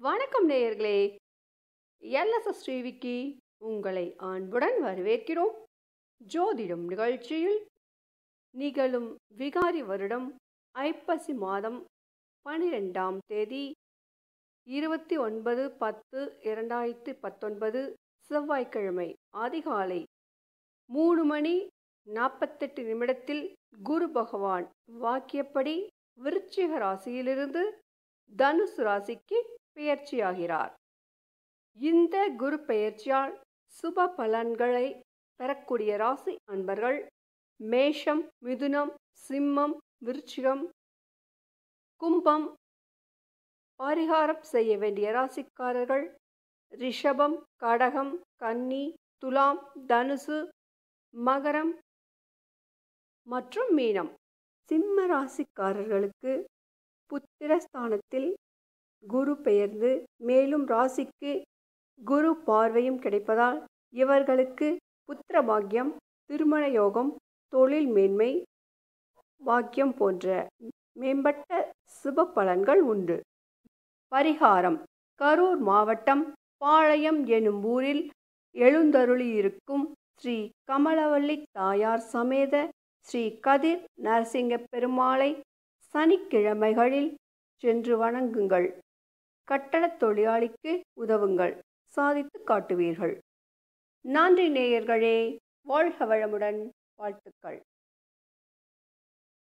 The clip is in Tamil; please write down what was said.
வணக்கம் நேயர்களே எல்எஸ்எஸ் டிவிக்கு உங்களை அன்புடன் வரவேற்கிறோம் ஜோதிடம் நிகழ்ச்சியில் நிகழும் விகாரி வருடம் ஐப்பசி மாதம் பனிரெண்டாம் தேதி இருபத்தி ஒன்பது பத்து இரண்டாயிரத்தி பத்தொன்பது செவ்வாய்க்கிழமை அதிகாலை மூணு மணி நாற்பத்தெட்டு நிமிடத்தில் குரு பகவான் வாக்கியப்படி விருச்சிக ராசியிலிருந்து தனுசு ராசிக்கு பெயர்ச்சியாகிறார் இந்த குரு பெயர்ச்சியால் சுப பலன்களை பெறக்கூடிய ராசி அன்பர்கள் மேஷம் மிதுனம் சிம்மம் விருச்சிகம் கும்பம் பரிகாரம் செய்ய வேண்டிய ராசிக்காரர்கள் ரிஷபம் கடகம் கன்னி துலாம் தனுசு மகரம் மற்றும் மீனம் சிம்ம ராசிக்காரர்களுக்கு புத்திரஸ்தானத்தில் குரு பெயர்ந்து மேலும் ராசிக்கு குரு பார்வையும் கிடைப்பதால் இவர்களுக்கு புத்திர பாக்கியம் திருமண யோகம் தொழில் மேன்மை பாக்கியம் போன்ற மேம்பட்ட சுப பலன்கள் உண்டு பரிகாரம் கரூர் மாவட்டம் பாளையம் எனும் ஊரில் எழுந்தருளியிருக்கும் ஸ்ரீ கமலவல்லி தாயார் சமேத ஸ்ரீ கதிர் நரசிங்க பெருமாளை சனிக்கிழமைகளில் சென்று வணங்குங்கள் கட்டடத் தொழிலாளிக்கு உதவுங்கள் சாதித்து காட்டுவீர்கள் நன்றி நேயர்களே வாழ்க வளமுடன் வாழ்த்துக்கள்